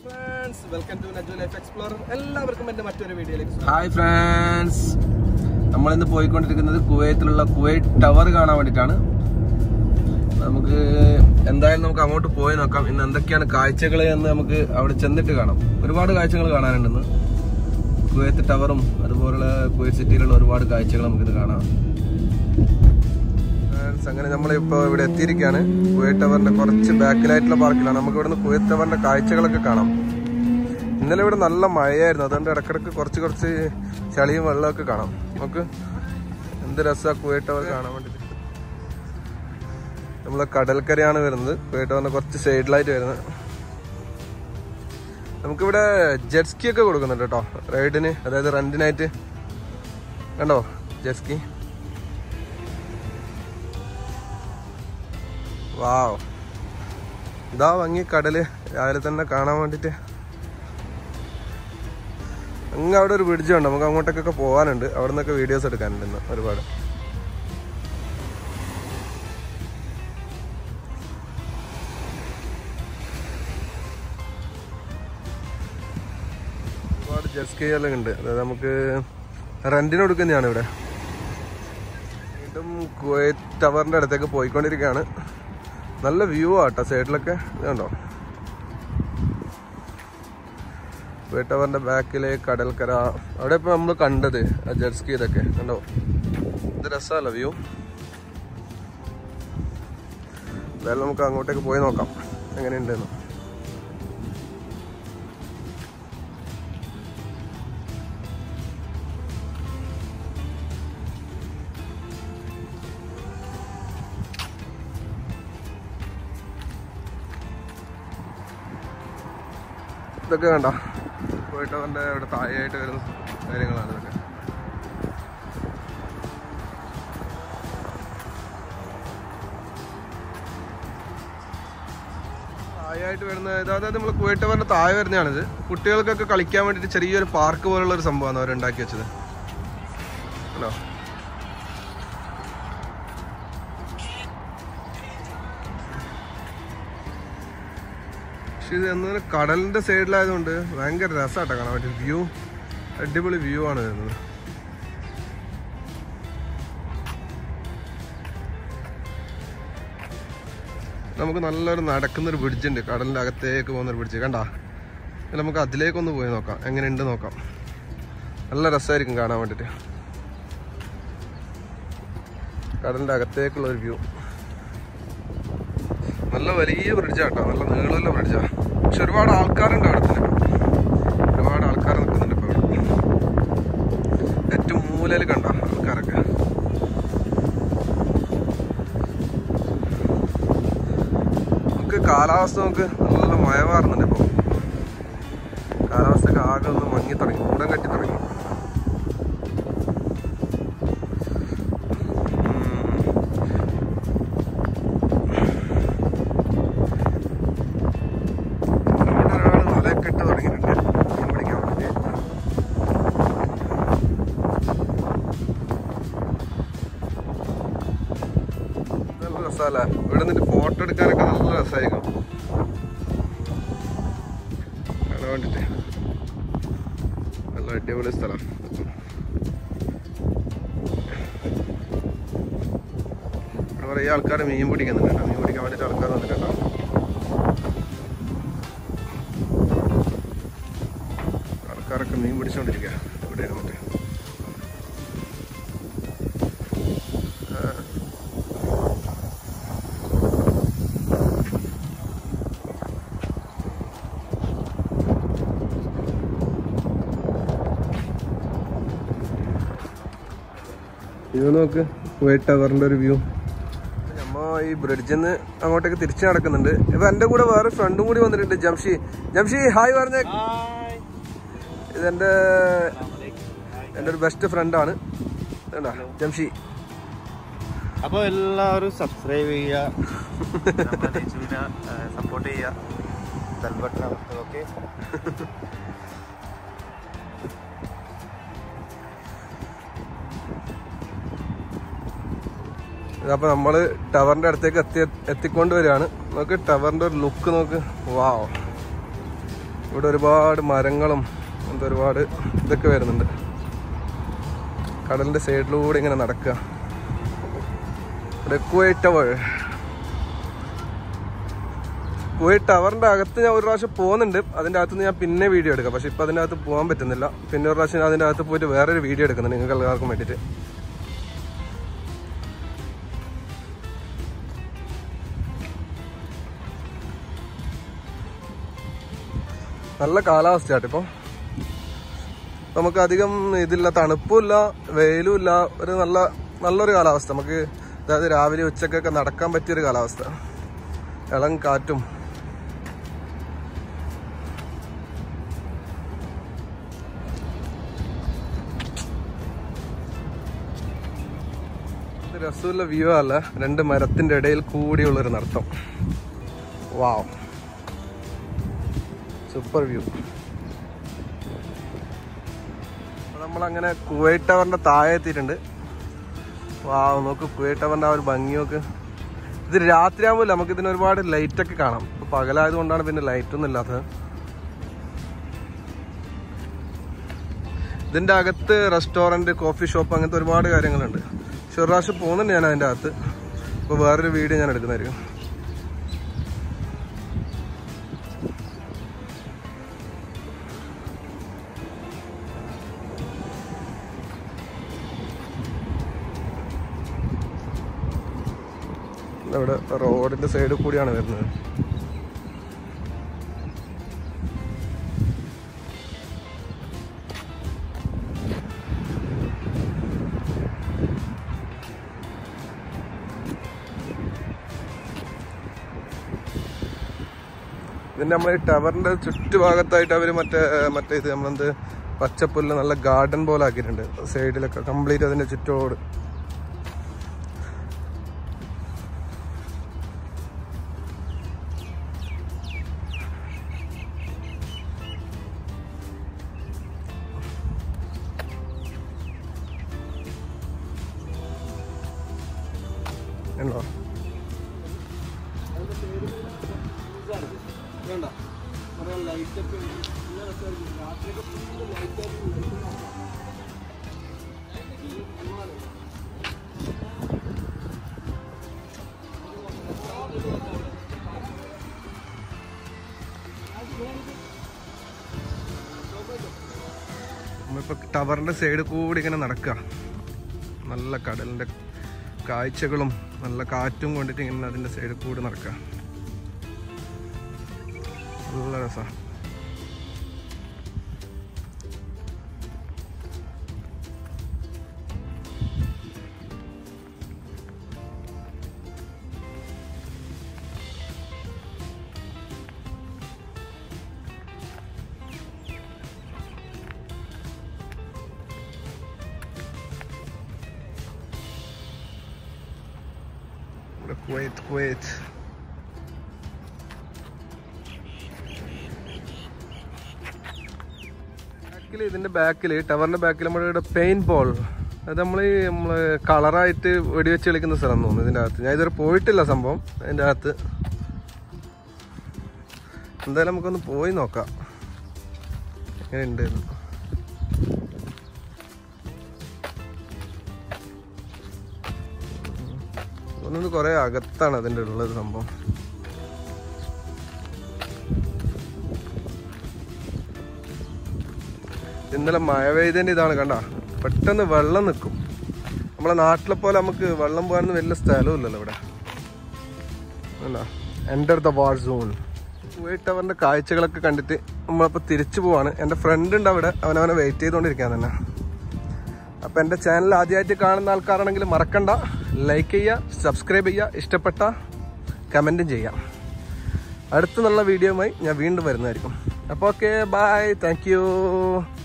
Friends welcome to Naju life explorer എല്ലാവർക്കും എന്റെ മറ്റൊരു വീഡിയോയിലേക്ക് സ്വാഗതം. ഹായ് ഫ്രണ്ട്സ് നമ്മളിന്ന് പോയിക്കൊണ്ടിരിക്കുന്നത് കുവൈത്തിലുള്ള കുവൈറ്റ് ടവർ കാണാൻ വേണ്ടിയിട്ടാണ് നമുക്ക് എന്തായാലും നമുക്ക് അങ്ങോട്ട് പോയി നോക്കാം ഇന്ന് എന്തൊക്കെയാണ് കാഴ്ചകൾ എന്ന് നമുക്ക് അവിടെ ചെന്നിട്ട് കാണാം ഒരുപാട് കാഴ്ചകൾ കാണാനുണ്ടെന്ന് കുവൈത്ത് ടവറും അതുപോലുള്ള കുവൈറ്റ് സിറ്റിയിലുള്ള ഒരുപാട് കാഴ്ചകൾ നമുക്കിത് കാണാം Friends, അങ്ങനെ നമ്മളിപ്പോൾ ഇവിടെ എത്തിയിരിക്കുകയാണ് കുവൈറ്റ് ടവറിന്റെ കുറച്ച് ബാക്കിലായിട്ടുള്ള പാർക്കിലാണ് നമുക്ക് ഇവിടുന്ന് കുവൈറ്റ് ടവറിന്റെ കാഴ്ചകളൊക്കെ കാണാം ഇന്നലെ ഇവിടെ നല്ല മഴയായിരുന്നു അതുകൊണ്ട് ഇടക്കിടക്ക് കുറച്ച് കുറച്ച് ചളിയും വെള്ളമൊക്കെ കാണാം നമുക്ക് എന്ത് രസമാണ് കുവൈറ്റ് ടവർ കാണാൻ വേണ്ടിയിട്ട് നമ്മളെ കടൽക്കരയാണ് വരുന്നത് കുവൈറ്റ് ടവറിന്റെ കുറച്ച് സൈഡിലായിട്ട് വരുന്നത് നമുക്കിവിടെ ജെറ്റ്സ്കി ഒക്കെ കൊടുക്കുന്നുണ്ട് കേട്ടോ റൈഡിന് അതായത് റെന്റിനായിട്ട് കണ്ടോ ജെറ്റ്സ്കി വാവ് ഇതാ ഭംഗി കടല് രാവിലെ തന്നെ കാണാൻ വേണ്ടിട്ട് അങ്ങ് അവിടെ ഒരു ബ്രിഡ്ജ് ഉണ്ട് നമുക്ക് അങ്ങോട്ടേക്കൊക്കെ പോകാനുണ്ട് അവിടെ നിന്നൊക്കെ വീഡിയോസ് എടുക്കാനുണ്ട് ഇന്ന് ഒരുപാട് ഒരുപാട് ജെസ്കി എല്ലാം ഉണ്ട് അതായത് നമുക്ക് റെന്റിന് കൊടുക്കുന്നതാണ് ഇവിടെ വീണ്ടും കുവൈറ്റ് ടവറിന്റെ അടുത്തേക്ക് പോയിക്കൊണ്ടിരിക്കുകയാണ് നല്ല വ്യൂ ആട്ടോ സൈഡിലൊക്കെ ഇതുണ്ടോ കുവൈറ്റ് ടവറിന്റെ ബാക്കില് കടൽക്കര അവിടെ ഇപ്പൊ നമ്മൾ കണ്ടത് ആ ജെറ്റ്സ്കി ഇതൊക്കെ കണ്ടോ ഇത് രസമല്ല വ്യൂ എന്തായാലും നമുക്ക് അങ്ങോട്ടേക്ക് പോയി നോക്കാം എങ്ങനെയുണ്ടെന്ന് ഇതൊക്കെ കണ്ട പോയിട്ട് അവൻ്റെ ഇവിടെ താഴെയായിട്ട് വരുന്ന കാര്യങ്ങളാണ് ഇതൊക്കെ താഴെയായിട്ട് വരുന്ന ഇത് അതായത് നമ്മൾ കുവൈറ്റ് അവരുടെ താഴെ വരുന്നതാണിത് കുട്ടികൾക്കൊക്കെ കളിക്കാൻ വേണ്ടിയിട്ട് ചെറിയൊരു പാർക്ക് പോലുള്ള ഒരു സംഭവമാണ് അവർ ഉണ്ടാക്കി വെച്ചത് കണ്ടോ പക്ഷെ ഇത് എന്ന് കടലിന്റെ സൈഡിലായതുകൊണ്ട് ഭയങ്കര രസമാട്ടോ കാണാൻ പറ്റും വ്യൂ അടിപൊളി വ്യൂ ആണ് വരുന്നത് നമുക്ക് നല്ലൊരു നടക്കുന്നൊരു ബ്രിഡ്ജ് ഉണ്ട് കടലിന്റെ അകത്തേക്ക് പോകുന്നൊരു ബ്രിഡ്ജ് കണ്ടാ ഇനി നമുക്ക് അതിലേക്കൊന്ന് പോയി നോക്കാം എങ്ങനെയുണ്ട് നോക്കാം നല്ല രസമായിരിക്കും കാണാൻ വേണ്ടിയിട്ട് കടലിന്റെ അകത്തേക്കുള്ള ഒരു വ്യൂ നല്ല വലിയ ബ്രിഡ്ജാട്ടോ നല്ല നീളമുള്ള ബ്രിഡ്ജാ പക്ഷെ ഒരുപാട് ആൾക്കാരുണ്ട് അവിടെ തന്നെ ഒരുപാട് ആൾക്കാർ നിൽക്കുന്നുണ്ട് ഇപ്പൊ ഇവിടെ ഏറ്റവും മൂലയിൽ കണ്ട ആൾക്കാരൊക്കെ നമുക്ക് കാലാവസ്ഥ നമുക്ക് നല്ല മഴ മാറുന്നുണ്ട് ഇപ്പൊ കാലാവസ്ഥയൊക്കെ ആകെ ഒന്ന് മങ്ങി തുടങ്ങി കൂടം കെട്ടി തുടങ്ങി ഉം. ഇവിടെ ഒരാള് വലയൊക്കെ ഇട്ട് തുടങ്ങിയിട്ടുണ്ട് മീൻ പിടിക്കാൻ വേണ്ടി നല്ല രസമല്ല ഇവിടെ നിന്നിട്ട് ഫോട്ടോ എടുക്കാനൊക്കെ നല്ല രസമായിരിക്കും കാണാൻ വേണ്ടിട്ട് നല്ല അടിപൊളി സ്ഥലം ഇവിടെ കുറേ ആൾക്കാർ മീൻ പിടിക്കുന്നുണ്ട് കേട്ടോ. മീൻ പിടിക്കാൻ വേണ്ടിയിട്ട് ആൾക്കാർ വന്നിട്ടുണ്ടോ ആൾക്കാരൊക്കെ മീൻ പിടിച്ചോണ്ടിരിക്കുക ഇവിടെ ഇരുന്നിട്ട് ആ. ഇത് നോക്ക് കുവൈറ്റ് ടവറിന്റെ ഒരു വ്യൂ നമ്മ ഈ ബ്രിഡ്ജിൽ നിന്ന് അങ്ങോട്ടേക്ക് തിരിച്ചു നടക്കുന്നുണ്ട് ഇപ്പൊ എന്റെ കൂടെ വേറെ ഫ്രണ്ടും കൂടി വന്നിട്ടുണ്ട് ജംഷി ജംഷി ഹായ് പറഞ്ഞ ഇതെന്റെ എൻ്റെ ഒരു ബെസ്റ്റ് ഫ്രണ്ടാണ് ഇതുണ്ടോ ജംഷി അപ്പൊ എല്ലാവരും സബ്സ്ക്രൈബ് ചെയ്യുക സപ്പോർട്ട് ചെയ്യുക ബെൽബട്ടൺ അമർത്തുക ഓക്കെ അപ്പൊ നമ്മള് ടവറിന്റെ അടുത്തേക്ക് എത്തി എത്തിക്കൊണ്ട് വരികയാണ് നോക്ക് ടവറിന്റെ ഒരു ലുക്ക് നോക്ക് വാവ് ഇവിടെ ഒരുപാട് മരങ്ങളും അങ്ങനത്തെ ഒരുപാട് ഇതൊക്കെ വരുന്നുണ്ട് കടലിന്റെ സൈഡിലൂടെ ഇങ്ങനെ നടക്കുക ഇവിടെ കുവൈറ്റ് ടവർ കുവൈറ്റ് ടവറിന്റെ അകത്ത് ഞാൻ ഒരു പ്രാവശ്യം പോകുന്നുണ്ട് അതിന്റെ അകത്ത് നിന്ന് ഞാൻ പിന്നെ വീഡിയോ എടുക്കാം പക്ഷെ ഇപ്പൊ അതിന്റെ അകത്ത് പോകാൻ പറ്റുന്നില്ല പിന്നെ ഒരു പ്രാവശ്യം ഞാൻ അതിന്റെ അകത്ത് പോയിട്ട് വേറൊരു വീഡിയോ എടുക്കുന്നുണ്ട് നിങ്ങൾക്ക് എല്ലാവർക്കും വേണ്ടിയിട്ട് നല്ല കാലാവസ്ഥയാട്ടോ ഇപ്പൊ നമുക്ക് അധികം ഇതില്ല തണുപ്പുമില്ല വെയിലും ഇല്ല ഒരു നല്ല നല്ലൊരു കാലാവസ്ഥ നമുക്ക് അതായത് രാവിലെ ഉച്ചക്കൊക്കെ നടക്കാൻ പറ്റിയൊരു കാലാവസ്ഥ ഇളം കാറ്റും ഇത് രസമുള്ള വ്യൂ അല്ല രണ്ട് മരത്തിന്റെ ഇടയിൽ കൂടിയുള്ളൊരു നടത്തം വാവ് സൂപ്പർ വ്യൂ നമ്മളങ്ങനെ കുവൈറ്റ് ടവറിന്റെ താഴെ എത്തിയിട്ടുണ്ട് വാവ് നോക്ക് കുവൈറ്റ് ടവറിന്റെ ആ ഒരു ഭംഗി നോക്ക് ഇത് രാത്രിയാകുമ്പോൾ നമുക്ക് ഇതിന് ഒരുപാട് ലൈറ്റ് ഒക്കെ കാണാം ഇപ്പൊ പകലായത് കൊണ്ടാണ് പിന്നെ ലൈറ്റ് ഒന്നും ഇല്ലാത്തത് ഇതിന്റെ അകത്ത് റെസ്റ്റോറന്റ് കോഫി ഷോപ്പ് അങ്ങനത്തെ ഒരുപാട് കാര്യങ്ങളുണ്ട് പക്ഷെ ഒരു പ്രാവശ്യം പോകുന്നുണ്ട് ഞാൻ അതിന്റെ അകത്ത് ഇപ്പൊ വേറൊരു വീഡിയോ ഞാൻ എടുക്കുന്നതായിരിക്കും ഇവിടെ റോഡിന്റെ സൈഡിൽ കൂടിയാണ് വരുന്നത് ഇതിന്റെ നമ്മളെ ഈ ടവറിന്റെ ചുറ്റുഭാഗത്തായിട്ട് അവര് മറ്റേ ഏർ, മറ്റേ ഇത് നമ്മളെന്ത് പച്ചപ്പുല്ല് നല്ല ഗാർഡൻ പോലെ ആക്കിയിട്ടുണ്ട് സൈഡിലൊക്കെ കംപ്ലീറ്റ് അതിന്റെ ചുറ്റോട് ഉണ്ടോ വേണ്ട കുറേ ലൈറ്റ് ഒക്കെ ഉണ്ട്. നല്ല രസമായിരിക്കും. രാത്രിയൊക്കെ full light ആയിരിക്കും. light ഉം കാണാം. നമ്മളിപ്പോ ടവറിന്റെ സൈഡ് കൂടി ഇങ്ങനെ നടക്കുക നല്ല കടലിന്റെ കാഴ്ചകളും നല്ല കാറ്റും കൊണ്ടിട്ട് ഇങ്ങനെ അതിന്റെ സൈഡിൽ കൂടി നടക്കുക നല്ല രസാ ഇവിടെ കുവൈത്ത് കുവൈത്ത് ബാക്കിൽ ഇതിന്റെ ബാക്കിൽ ടവറിന്റെ ബാക്കിൽ നമ്മുടെ ഇവിടെ പെയിന്റ് ബോൾ അത് നമ്മൾ നമ്മള് കളറായിട്ട് വെടിവെച്ച് കളിക്കുന്ന സ്ഥലം തോന്നുന്നു ഇതിന്റെ അകത്ത് ഞാൻ ഇതുവരെ പോയിട്ടില്ല സംഭവം അതിന്റെ അകത്ത് എന്തായാലും നമുക്കൊന്ന് പോയി നോക്കാം എങ്ങനെയുണ്ട് എന്ന്. തോന്നുന്നത് കുറെ അകത്താണ് അതിന്റെ ഉള്ളത് സംഭവം ഇന്നലെ മഴ പെയ്തതിന്റെ ഇതാണ് കണ്ട പെട്ടെന്ന് വെള്ളം നിൽക്കും നമ്മളെ നാട്ടിലെ പോലെ നമുക്ക് വെള്ളം പോകാനൊന്നും വലിയ സ്ഥലവും ഇല്ലല്ലോ ഇവിടെ അല്ല enter the war zone Kuwait ടവറിന്റെ കാഴ്ചകളൊക്കെ കണ്ടിട്ട് നമ്മളിപ്പോൾ തിരിച്ചു പോവാണ് എൻ്റെ ഫ്രണ്ട് ഉണ്ട് അവിടെ അവനവനെ വെയിറ്റ് ചെയ്തുകൊണ്ടിരിക്കാൻ തന്നെ അപ്പം എൻ്റെ ചാനൽ ആദ്യമായിട്ട് കാണുന്ന ആൾക്കാരാണെങ്കിൽ മറക്കണ്ട ലൈക്ക് ചെയ്യുക സബ്സ്ക്രൈബ് ചെയ്യുക ഇഷ്ടപ്പെട്ട കമൻറ്റും ചെയ്യാം അടുത്ത നല്ല വീഡിയോയുമായി ഞാൻ വീണ്ടും വരുന്നതായിരിക്കും അപ്പോൾ ഓക്കെ ബൈ താങ്ക് യു